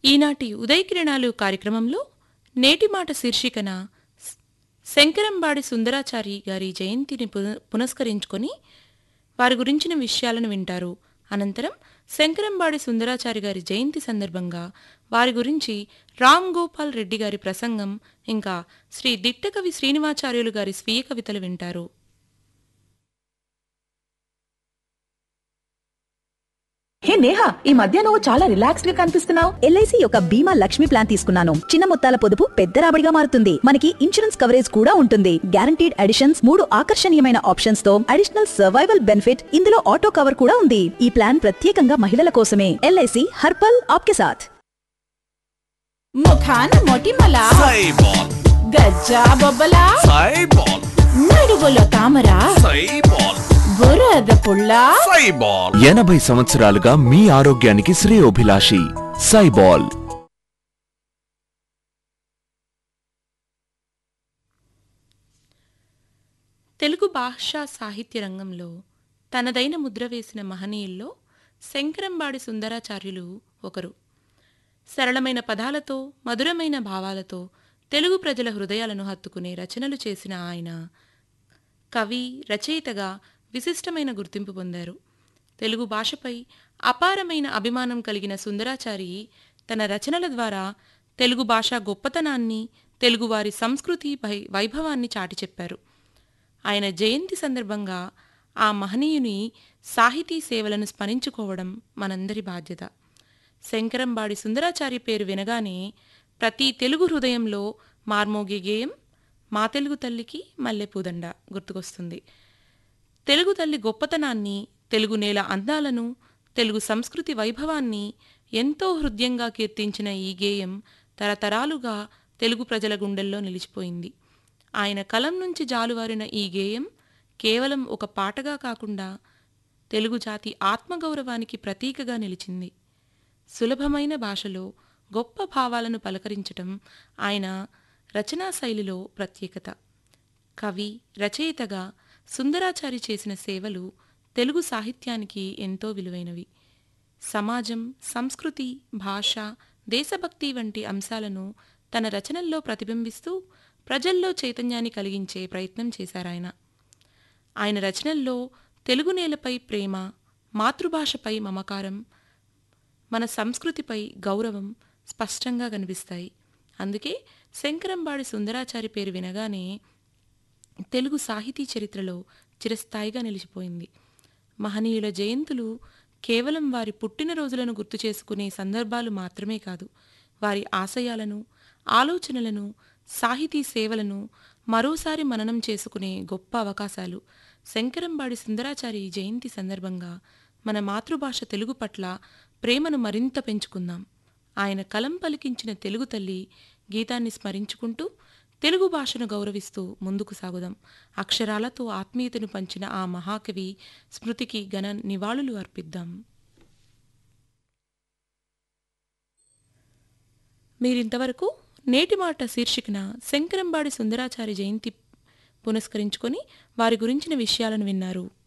ఈనాటి ఉదయకిరణాలు కార్యక్రమంలో నేటి మాట శీర్షికన స్- శంకరంబాడి సుందరాచారి గారి జయంతిని పున- పునస్కరించుకొని వారి గురించిన విషయాలను వింటారు అనంతరం శంకరంబాడి సుందరాచారి గారి జయంతి సందర్భంగా వారి గురించి రామ్ గోపాల్ రెడ్డి గారి ప్రసంగం ఇంకా శ్రీ దిట్టకవి శ్రీనివాచార్యులు గారి స్వీయ కవితలు వింటారు హే నేహా ఈ మధ్య నువ్వు చాలా రిలాక్స్డ్ గా కనిపిస్తున్నావు ఎల్ఐసి యొక్క బీమా లక్ష్మి ప్లాన్ తీసుకున్నాను చిన్న మొత్తాల పొదుపు పెద్ద రాబడిగా మారుతుంది మనకి ఇన్సూరెన్స్ కవరేజ్ కూడా ఉంటుంది గ్యారంటీడ్ అడిషన్స్ మూడు ఆకర్షణీయమైన ఆప్షన్స్ తో అడిషనల్ సర్వైవల్ బెనిఫిట్ ఇందులో ఆటో కవర్ కూడా ఉంది ఈ ప్లాన్ ప్రత్యేకంగా మహిళల కోసమే ఎల్ఐసి హర్పల్ ఆప్కే సాథ్ ముఖాన మొటిమల సైబాల్ గజ్జా బొబ్బల సైబాల్ నడువులో తామర సైబాల్ బురద పుల్ల సైబాల్ ఎనభై సంవత్సరాలుగా మీ ఆరోగ్యానికి శ్రేయోభిలాషి సైబాల్ తెలుగు భాషా సాహిత్య రంగంలో తనదైన ముద్ర వేసిన మహనీయుల్లో శంకరంబాడి సుందరాచార్యులు ఒకరు సరళమైన పదాలతో మధురమైన భావాలతో తెలుగు ప్రజల హృదయాలను హత్తుకునే రచనలు చేసిన ఆయన కవి రచయితగా విశిష్టమైన గుర్తింపు పొందారు తెలుగు భాషపై అపారమైన అభిమానం కలిగిన సుందరాచారి తన రచనల ద్వారా తెలుగు భాష గొప్పతనాన్ని తెలుగువారి సంస్కృతి వై- వైభవాన్ని చాటి చెప్పారు ఆయన జయంతి సందర్భంగా ఆ మహనీయుని సాహితీ సేవలను స్మరించుకోవడం మనందరి బాధ్యత శంకరంబాడి సుందరాచారి పేరు వినగానే ప్రతి తెలుగు హృదయంలో మార్మోగే గేయం మా తెలుగు తల్లికి మల్లెపూదండ గుర్తుకొస్తుంది తెలుగు తల్లి గొప్పతనాన్ని తెలుగు నేల అందాలను తెలుగు సంస్కృతి వైభవాన్ని ఎంతో హృదయంగా కీర్తించిన ఈ గేయం తరతరాలుగా తెలుగు ప్రజల గుండెల్లో నిలిచిపోయింది ఆయన కలం నుంచి జాలువారిన ఈ గేయం కేవలం ఒక పాటగా కాకుండా తెలుగు జాతి ఆత్మగౌరవానికి ప్రతీకగా నిలిచింది సులభమైన భాషలో గొప్ప భావాలను పలకరించటం ఆయన రచనా శైలిలో ప్రత్యేకత కవి రచయితగా సుందరాచారి చేసిన సేవలు తెలుగు సాహిత్యానికి ఎంతో విలువైనవి సమాజం సంస్కృతి భాష దేశభక్తి వంటి అంశాలను తన రచనల్లో ప్రతిబింబిస్తూ ప్రజల్లో చైతన్యాన్ని కలిగించే ప్రయత్నం చేశారాయన ఆయన రచనల్లో తెలుగు నేలపై ప్రేమ మాతృభాషపై మమకారం మన సంస్కృతిపై గౌరవం స్పష్టంగా కనిపిస్తాయి అందుకే శంకరంబాడి సుందరాచారి పేరు వినగానే తెలుగు సాహితీ చరిత్రలో చిరస్థాయిగా నిలిచిపోయింది మహనీయుల జయంతులు కేవలం వారి పుట్టినరోజులను గుర్తు చేసుకునే సందర్భాలు మాత్రమే కాదు వారి ఆశయాలను ఆలోచనలను సాహితీ సేవలను మరోసారి మననం చేసుకునే గొప్ప అవకాశాలు శంకరంబాడి సుందరాచారి జయంతి సందర్భంగా మన మాతృభాష తెలుగు పట్ల ప్రేమను మరింత పెంచుకుందాం ఆయన కలం పలికించిన తెలుగు తల్లి గీతాన్ని స్మరించుకుంటూ తెలుగు భాషను గౌరవిస్తూ ముందుకు సాగుదాం అక్షరాలతో ఆత్మీయతను పంచిన ఆ మహాకవి స్మృతికి ఘన నివాళులు అర్పిద్దాం మీరింతవరకు నేటి మాట శీర్షికన శంకరంబాడి సుందరాచారి జయంతి పునస్కరించుకొని వారి గురించిన విషయాలను విన్నారు